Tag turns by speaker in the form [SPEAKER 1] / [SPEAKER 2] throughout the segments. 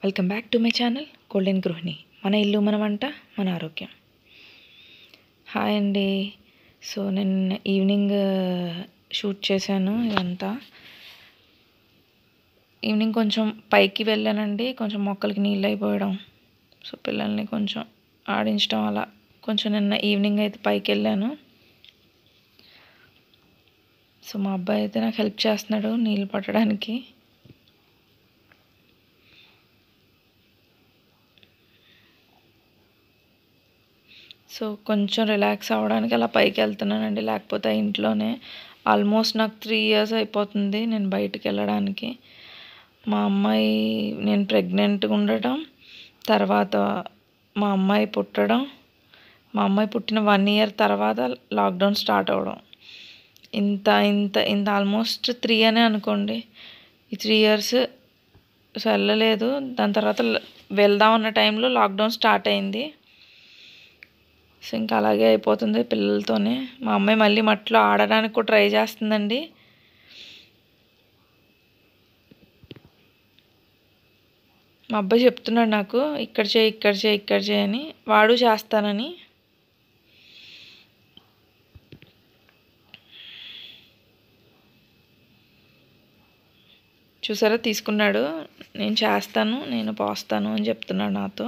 [SPEAKER 1] Welcome back to my channel golden గృహిణి మన ఇల్లు మన వంట మన ఆరోగ్యం హాయ్ అండి సో నేను ఈవినింగ్ షూట్ చేశాను ఇదంతా ఈవినింగ్ కొంచెం పైకి వెళ్ళానండి కొంచెం మొక్కలకి నీళ్ళు అయిపోయడం సో పిల్లల్ని కొంచెం ఆడించడం అలా కొంచెం నిన్న ఈవినింగ్ అయితే పైకి వెళ్ళాను సో మా అబ్బాయి అయితే నాకు హెల్ప్ చేస్తున్నాడు నీళ్ళు పట్టడానికి సో కొంచెం రిలాక్స్ అవ్వడానికి అలా పైకి వెళ్తున్నానండి లేకపోతే ఇంట్లోనే ఆల్మోస్ట్ నాకు త్రీ ఇయర్స్ అయిపోతుంది నేను బయటికి వెళ్ళడానికి మా అమ్మాయి నేను ప్రెగ్నెంట్గా ఉండటం తర్వాత మా అమ్మాయి పుట్టడం మా అమ్మాయి పుట్టిన వన్ ఇయర్ తర్వాత లాక్డౌన్ స్టార్ట్ అవ్వడం ఇంత ఇంత ఇంత ఆల్మోస్ట్ త్రీ అనే అనుకోండి ఈ త్రీ ఇయర్స్ సో వెళ్ళలేదు దాని తర్వాత వెళ్దాం అన్న టైంలో లాక్డౌన్ స్టార్ట్ అయింది సో ఇంకా అలాగే అయిపోతుంది పిల్లలతోనే మా అమ్మాయి మళ్ళీ మట్లో ఆడడానికి కూడా ట్రై చేస్తుందండి మా అబ్బాయి చెప్తున్నాడు నాకు ఇక్కడ చేయి ఇక్కడ చేయి ఇక్కడ చేయని వాడు చేస్తానని చూసారా తీసుకున్నాడు నేను చేస్తాను నేను పోస్తాను అని చెప్తున్నాడు నాతో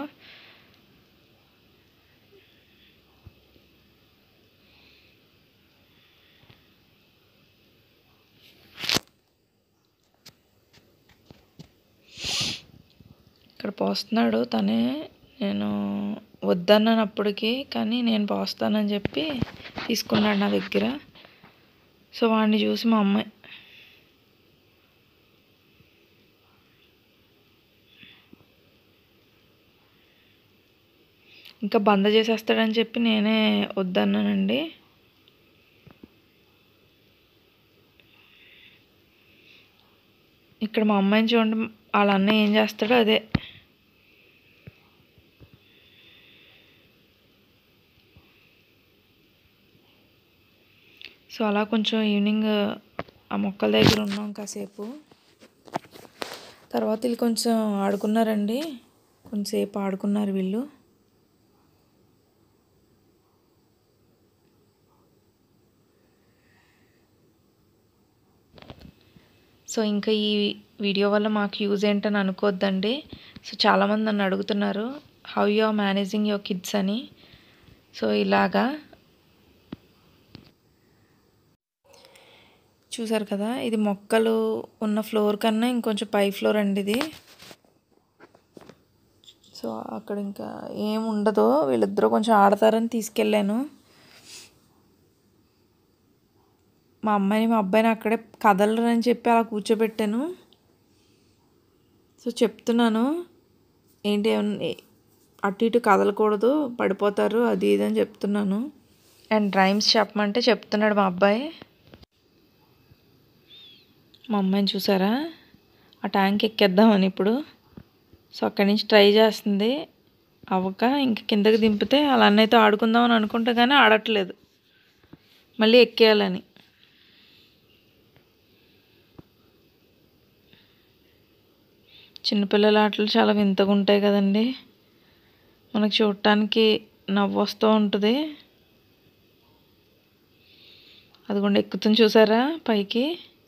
[SPEAKER 1] ఇక్కడ పోస్తున్నాడు తనే నేను వద్దన్నప్పటికీ కానీ నేను పోస్తానని చెప్పి తీసుకున్నాడు నా దగ్గర సో వాడిని చూసి మా అమ్మాయి ఇంకా బంద్ చేసేస్తాడని చెప్పి నేనే వద్దన్నానండి ఇక్కడ మా అమ్మాయిని చూడండి వాళ్ళ అన్నయ్య ఏం చేస్తాడో అదే సో అలా కొంచెం ఈవినింగ్ ఆ మొక్కల దగ్గర ఉన్నాం కాసేపు తర్వాత వీళ్ళు కొంచెం ఆడుకున్నారండి కొంచెంసేపు ఆడుకున్నారు వీళ్ళు సో ఇంకా ఈ వీడియో వల్ల మాకు యూజ్ ఏంటని అనుకోవద్దండి సో చాలామంది నన్ను అడుగుతున్నారు how you are managing your kids అని సో ఇలాగా చూసారు కదా ఇది మొక్కలు ఉన్న ఫ్లోర్ కన్నా ఇంకొంచెం పై ఫ్లోర్ అండి ఇది సో అక్కడ ఇంకా ఏం ఉండదు వీళ్ళిద్దరూ కొంచెం ఆడతారని తీసుకెళ్ళాను మా అమ్మాయిని మా అబ్బాయిని అక్కడే కదలరని చెప్పి అలా కూర్చోబెట్టాను సో చెప్తున్నాను ఏంటి అటు ఇటు కదలకూడదు పడిపోతారు అది ఇది అని చెప్తున్నాను అండ్ రైమ్స్ చెప్పమంటే చెప్తున్నాడు మా అబ్బాయి మా అమ్మాయిని చూసారా ఆ ట్యాంక్ ఎక్కేద్దామని ఇప్పుడు సో అక్కడి నుంచి ట్రై చేస్తుంది అవ్వక ఇంక కిందకి దింపితే అలా అన్నయ్యతో ఆడుకుందామని అనుకుంటే కానీ ఆడట్లేదు మళ్ళీ ఎక్కేయాలని చిన్నపిల్లల ఆటలు చాలా వింతగా ఉంటాయి కదండి మనకు చూడటానికి నవ్వు వస్తూ ఉంటుంది అదిగోండి ఎక్కుతుంది చూసారా పైకి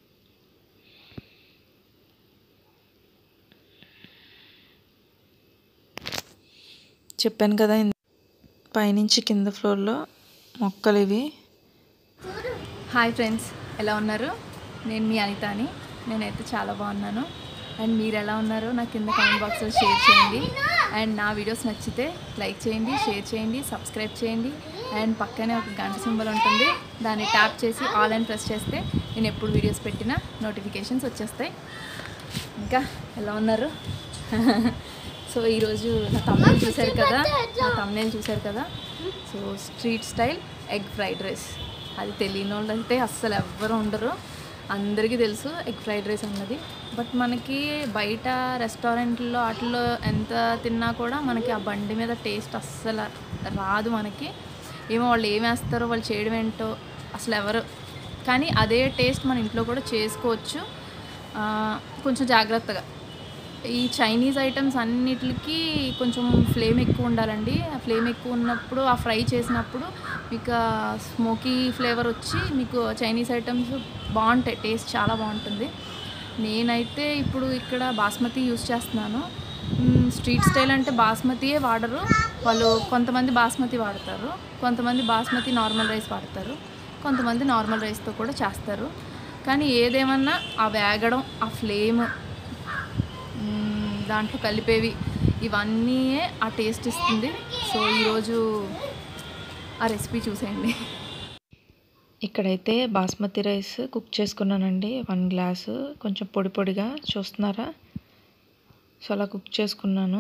[SPEAKER 1] చెప్పాను కదా పైనుంచి కింద ఫ్లోర్లో మొక్కలు ఇవి
[SPEAKER 2] హాయ్ ఫ్రెండ్స్ ఎలా ఉన్నారు నేను మీ అనితాని నేనైతే చాలా బాగున్నాను అండ్ మీరు ఎలా ఉన్నారో నాకు కింద కామెంట్ బాక్స్లో షేర్ చేయండి అండ్ నా వీడియోస్ నచ్చితే లైక్ చేయండి షేర్ చేయండి సబ్స్క్రైబ్ చేయండి అండ్ పక్కనే ఒక గంట సింబల్ ఉంటుంది దాన్ని ట్యాప్ చేసి ఆల్ అండ్ ప్రెస్ చేస్తే నేను ఎప్పుడు వీడియోస్ పెట్టినా నోటిఫికేషన్స్ వచ్చేస్తాయి ఇంకా ఎలా ఉన్నారు సో ఈరోజు నా తమ్ముళ్ళు చూశారు కదా నా తమ్ముళ్ళు చూశారు కదా so street style egg fried rice అది తెలియని వాళ్ళు అయితే అస్సలు ఎవ్వరు ఉండరు అందరికీ తెలుసు ఎగ్ ఫ్రైడ్ రైస్ అన్నది బట్ మనకి బయట రెస్టారెంట్లో వాటిల్లో ఎంత తిన్నా కూడా మనకి ఆ బండి మీద టేస్ట్ అస్సలు రాదు మనకి ఏమో వాళ్ళు ఏం వేస్తారో వాళ్ళు చేయడం ఏంటో అసలు ఎవరు కానీ అదే టేస్ట్ మన ఇంట్లో కూడా చేసుకోవచ్చు ఆ, కొంచెం జాగ్రత్తగా ఈ చైనీస్ ఐటమ్స్ అన్నిటికి కొంచెం ఫ్లేమ్ ఎక్కువ ఉండాలండి ఆ ఫ్లేమ్ ఎక్కువ ఉన్నప్పుడు ఆ ఫ్రై చేసినప్పుడు మీకు స్మోకీ ఫ్లేవర్ వచ్చి మీకు చైనీస్ ఐటమ్స్ బాగుంటాయి టేస్ట్ చాలా బాగుంటుంది నేనైతే ఇప్పుడు ఇక్కడ బాస్మతి యూస్ చేస్తున్నాను మ్మ్, స్ట్రీట్ స్టైల్ అంటే బాస్మతియే వాడరు వాళ్ళు కొంతమంది బాస్మతి వాడతారు కొంతమంది బాస్మతి నార్మల్ రైస్ వాడతారు కొంతమంది నార్మల్ రైస్తో కూడా చేస్తారు కానీ ఏదేమన్నా ఆ వేగడం ఆ ఫ్లేమ్ మ్మ్, దాంట్లో కలిపేవి ఇవన్నీ ఆ టేస్ట్ ఇస్తుంది సో ఈరోజు ఆ రెసిపీ చూసేయండి
[SPEAKER 1] ఇక్కడైతే బాస్మతి రైస్ కుక్ చేసుకున్నానండి వన్ గ్లాసు కొంచెం పొడి పొడిగా చూస్తున్నారా సో అలా కుక్ చేసుకున్నాను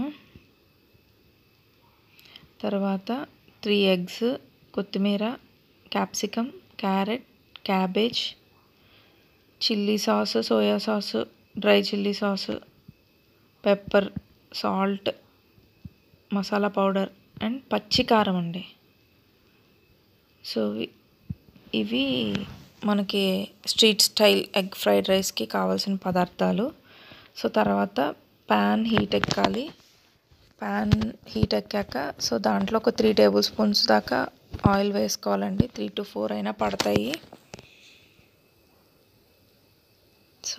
[SPEAKER 1] తర్వాత త్రీ ఎగ్స్ కొత్తిమీర capsicum carrot cabbage chilli sauce soya sauce dry chilli sauce pepper salt masala powder and పచ్చి కారం అండి సో ఇవి- ఇవి మనకి స్ట్రీట్ స్టైల్ ఎగ్ ఫ్రైడ్ రైస్కి కావాల్సిన పదార్థాలు సో తర్వాత ప్యాన్ హీట్ ఎక్కాలి ప్యాన్ హీట్ ఎక్కాక సో దాంట్లో ఒక త్రీ టేబుల్ స్పూన్స్ దాకా ఆయిల్ వేసుకోవాలండి త్రీ టు ఫోర్ అయినా పడతాయి సో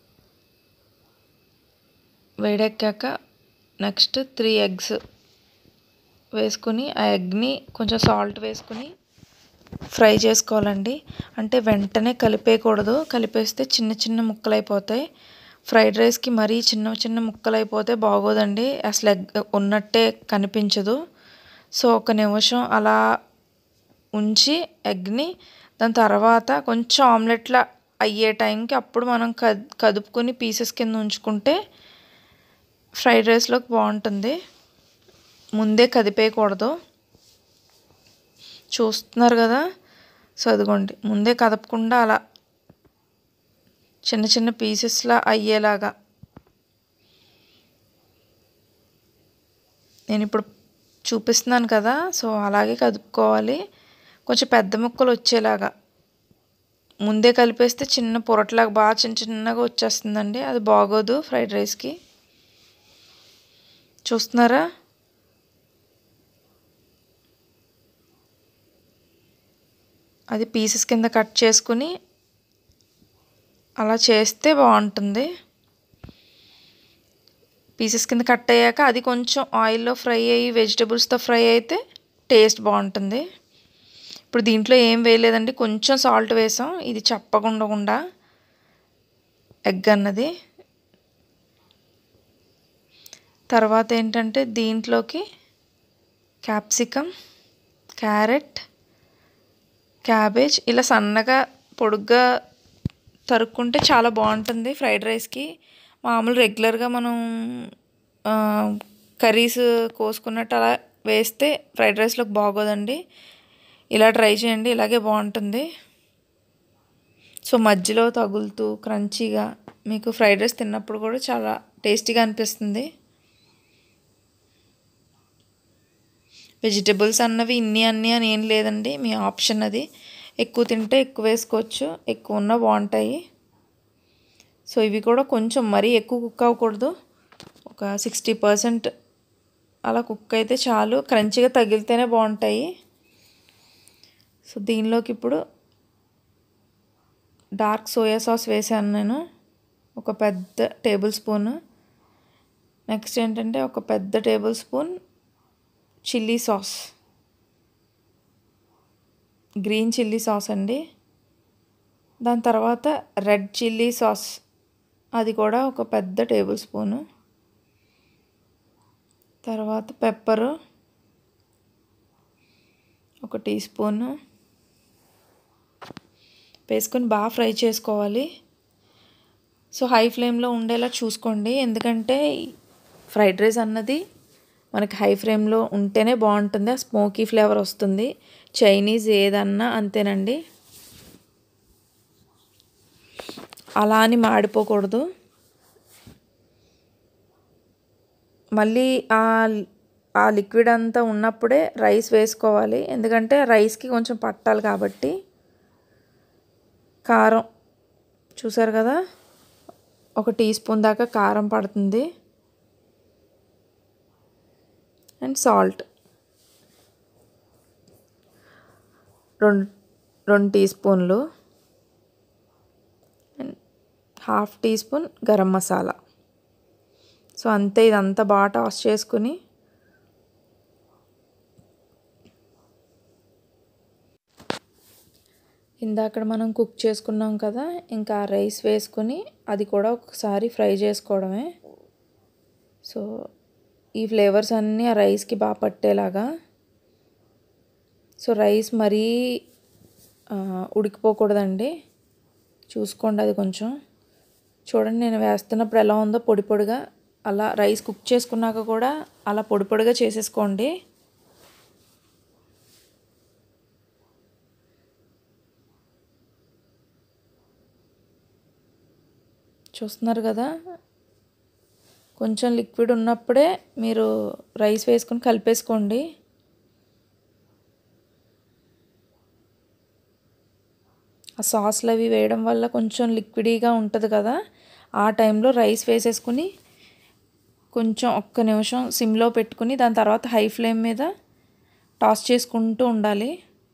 [SPEAKER 1] వేడెక్కాక నెక్స్ట్ త్రీ ఎగ్స్ వేసుకుని ఆ ఎగ్ని కొంచెం సాల్ట్ వేసుకుని ఫ్రై చేసుకోవాలండి అంటే వెంటనే కలిపేయకూడదు కలిపేస్తే చిన్న చిన్న ముక్కలు అయిపోతాయి ఫ్రైడ్ రైస్కి మరీ చిన్న చిన్న ముక్కలు అయిపోతే బాగోదండి అసలు ఎగ్ ఉన్నట్టే కనిపించదు సో ఒక నిమిషం అలా ఉంచి ఎగ్ని దాని తర్వాత కొంచెం ఆమ్లెట్లా అయ్యే టైంకి అప్పుడు మనం కద్ కదుపుకొని పీసెస్ కింద ఉంచుకుంటే ఫ్రైడ్ రైస్లోకి బాగుంటుంది ముందే కదిపేయకూడదు చూస్తున్నారు కదా సో అదిగోండి ముందే కదపకుండా అలా చిన్న చిన్న పీసెస్లా అయ్యేలాగా నేను ఇప్పుడు చూపిస్తున్నాను కదా సో అలాగే కదుపుకోవాలి కొంచెం పెద్ద ముక్కలు వచ్చేలాగా ముందే కలిపేస్తే చిన్న పొరట్లాగా బాగా చిన్న చిన్నగా వచ్చేస్తుందండి అది బాగోదు ఫ్రైడ్ రైస్కి చూస్తున్నారా అది పీసెస్ కింద కట్ చేసుకుని అలా చేస్తే బాగుంటుంది పీసెస్ కింద కట్ అయ్యాక అది కొంచెం ఆయిల్లో ఫ్రై అయ్యి వెజిటబుల్స్తో ఫ్రై అయితే టేస్ట్ బాగుంటుంది ఇప్పుడు దీంట్లో ఏం వేయలేదండి కొంచెం సాల్ట్ వేసాం ఇది చప్పకుండా ఎగ్ అన్నది తర్వాత ఏంటంటే దీంట్లోకి క్యాప్సికమ్ క్యారెట్ క్యాబేజ్ ఇలా సన్నగా పొడుగ్గా తరుక్కుంటే చాలా బాగుంటుంది ఫ్రైడ్ రైస్కి మామూలు రెగ్యులర్గా మనం ఆ, కర్రీస్ కోసుకున్నట్టు అలా వేస్తే ఫ్రైడ్ రైస్లోకి బాగోదండి ఇలా ట్రై చేయండి ఇలాగే బాగుంటుంది సో మధ్యలో తగులుతూ క్రంచీగా మీకు ఫ్రైడ్ రైస్ తిన్నప్పుడు కూడా చాలా టేస్టీగా అనిపిస్తుంది వెజిటబుల్స్ అన్నవి ఇన్ని అన్ని అని ఏం లేదండి మీ ఆప్షన్ అది ఎక్కువ తింటే ఎక్కువ వేసుకోవచ్చు ఎక్కువ ఉన్నా బాగుంటాయి సో ఇవి కూడా కొంచెం మరీ ఎక్కువ కుక్ అవ్వకూడదు ఒక సిక్స్టీ పర్సెంట్ అలా కుక్ అయితే చాలు క్రంచిగా తగిలితేనే బాగుంటాయి సో దీనిలోకి ఇప్పుడు డార్క్ సోయా సాస్ వేసాను నేను ఒక పెద్ద టేబుల్ స్పూన్ నెక్స్ట్ ఏంటంటే ఒక పెద్ద tablespoon chilli sauce green chilli sauce అండి దాని తర్వాత రెడ్ చిల్లీ సాస్ అది కూడా ఒక పెద్ద టేబుల్ స్పూను తర్వాత పెప్పరు ఒక టీ స్పూను వేసుకొని బాగా ఫ్రై చేసుకోవాలి సో హై ఫ్లేమ్లో ఉండేలా చూసుకోండి ఎందుకంటే ఫ్రైడ్ రైస్ అన్నది మనకి హై ఫ్లేమ్లో ఉంటేనే బాగుంటుంది ఆ స్మోకీ ఫ్లేవర్ వస్తుంది చైనీస్ ఏదన్నా అంతేనండి అలా అని మాడిపోకూడదు మళ్ళీ ఆ ఆ లిక్విడ్ అంతా ఉన్నప్పుడే రైస్ వేసుకోవాలి ఎందుకంటే రైస్కి కొంచెం పట్టాలి కాబట్టి కారం చూసారు కదా ఒక టీ స్పూన్ దాకా కారం పడుతుంది అండ్ సాల్ట్ రెండు రెండు టీ స్పూన్లు and half teaspoon garam masala so అంతే ఇదంతా బాగా టాస్ చేసుకుని ఇందాక మనం కుక్ చేసుకున్నాం కదా ఇంకా రైస్ వేసుకుని అది కూడా ఒకసారి ఫ్రై చేసుకోవడమే సో ఈ ఫ్లేవర్స్ అన్నీ ఆ రైస్కి బాగా పట్టేలాగా సో రైస్ మరీ ఉడికిపోకూడదండి చూసుకోండి అది కొంచెం చూడండి నేను వేస్తున్నప్పుడు ఎలా ఉందో పొడి పొడిగా అలా రైస్ కుక్ చేసుకున్నాక కూడా అలా పొడి పొడిగా చేసేసుకోండి చూస్తున్నారు కదా కొంచెం లిక్విడ్ ఉన్నప్పుడే మీరు రైస్ వేసుకొని కలిపేసుకోండి ఆ సాస్లు అవి వేయడం వల్ల కొంచెం లిక్విడీగా ఉంటుంది కదా ఆ టైంలో రైస్ వేసేసుకుని కొంచెం ఒక్క నిమిషం సిమ్లో పెట్టుకుని దాని తర్వాత హై ఫ్లేమ్ మీద టాస్ చేసుకుంటూ ఉండాలి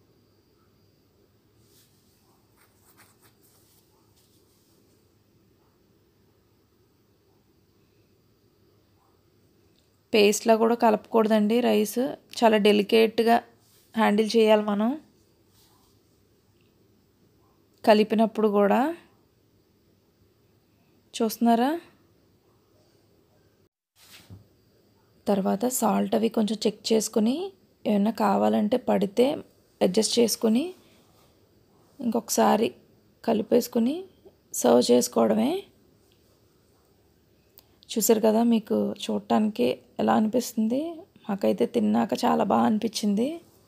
[SPEAKER 1] పేస్ట్లా కూడా కలపకూడదండి రైస్ చాలా డెలికేట్గా హ్యాండిల్ చేయాలి మనం కలిపినప్పుడు కూడా చూస్తున్నారా తర్వాత సాల్ట్ అవి కొంచెం చెక్ చేసుకుని ఏమైనా కావాలంటే పడితే అడ్జస్ట్ చేసుకుని ఇంకొకసారి కలిపేసుకుని సర్వ్ చేసుకోవడమే చూసారు కదా మీకు చూడటానికి ఎలా అనిపిస్తుంది మాకైతే తిన్నాక చాలా బాగా అనిపించింది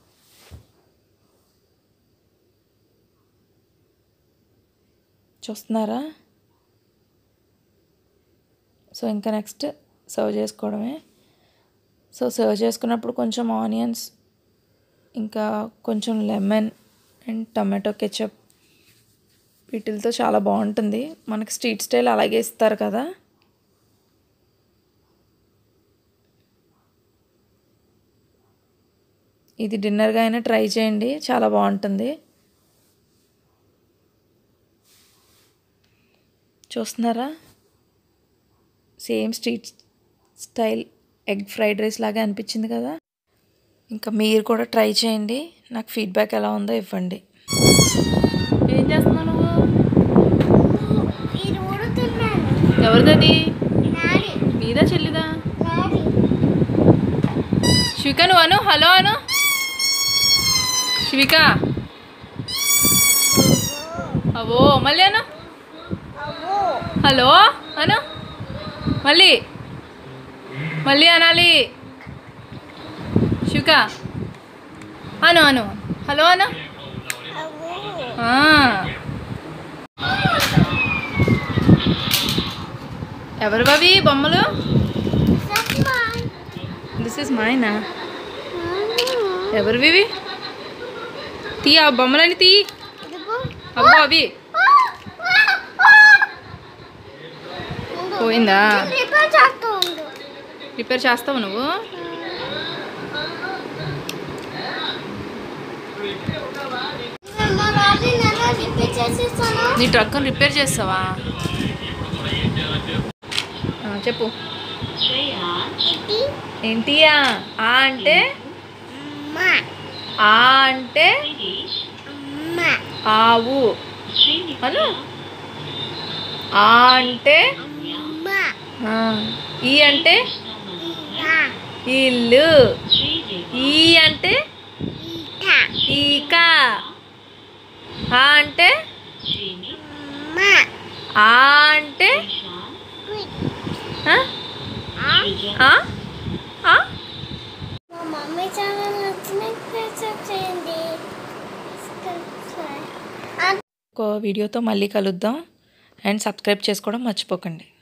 [SPEAKER 1] చూస్తున్నారా సో ఇంకా నెక్స్ట్ సర్వ్ చేసుకోవడమే సో సర్వ్ చేసుకున్నప్పుడు కొంచెం ఆనియన్స్ ఇంకా కొంచెం లెమన్ అండ్ టమాటో కెచప్ వీటితో చాలా బాగుంటుంది మనకి స్ట్రీట్ స్టైల్ అలాగే ఇస్తారు కదా ఇది డిన్నర్గా అయినా ట్రై చేయండి చాలా బాగుంటుంది చూస్తున్నారా same street style egg fried rice లాగా అనిపించింది కదా ఇంకా మీరు కూడా ట్రై చేయండి నాకు ఫీడ్బ్యాక్ ఎలా ఉందో ఇవ్వండి
[SPEAKER 2] ఏం చేస్తున్నావు నువ్వు
[SPEAKER 3] ఇది ఉడుతున్నాను
[SPEAKER 2] ఎవరిదది
[SPEAKER 3] నాది
[SPEAKER 2] నీదా చెల్లిదా
[SPEAKER 3] నాది
[SPEAKER 2] శివిక నువ్వు అను హలో అను శివిక అవో మళ్ళీ అను
[SPEAKER 3] అవ్వో
[SPEAKER 2] హలో అను మళ్ళీ మళ్ళీ అనాలి శివిక అను అను హలో అను
[SPEAKER 3] అవ్వో
[SPEAKER 2] ఆ. ఎవరు బావి బొమ్మలు
[SPEAKER 3] సత్యవాన్
[SPEAKER 2] దిస్ ఇస్ మైనా ఎవరివి ఇవి? తీ ఆ బొమ్మలని తీ
[SPEAKER 3] ఇదిగో
[SPEAKER 2] అబ్బో అవి పోయిందా
[SPEAKER 3] రిపేర్ చేస్తూ ఉండు
[SPEAKER 2] రిపేర్ చేస్తావు నువ్వు
[SPEAKER 3] మా రాజు నెల రిపేర్ చేసేస్తాను
[SPEAKER 2] నీ ట్రక్ను రిపేర్ చేస్తావా ఆ, చెప్పు
[SPEAKER 3] ఇది
[SPEAKER 2] ఏంటియా ఆ అంటే
[SPEAKER 3] అమ్మ
[SPEAKER 2] ఆ అంటే
[SPEAKER 3] అమ్మ
[SPEAKER 2] ఆవు అను ఆ అంటే
[SPEAKER 3] అమ్మ
[SPEAKER 2] ఆ, ఈ అంటే
[SPEAKER 3] ఇంకా
[SPEAKER 2] ఇల్లు ఈ అంటే
[SPEAKER 3] ఇంకా
[SPEAKER 2] ఈక ఆ అంటే
[SPEAKER 3] అమ్మ
[SPEAKER 2] ఆ అంటే ఆ? ఆ? ఆ?
[SPEAKER 3] మా మమ్మీ ఛానల్ నచ్చిన సబ్స్క్రైబ్ చేయండి సబ్స్క్రైబ్
[SPEAKER 1] ఒక వీడియోతో మళ్ళీ కలుద్దాం అండ్ సబ్స్క్రైబ్ చేసుకోవడం మర్చిపోకండి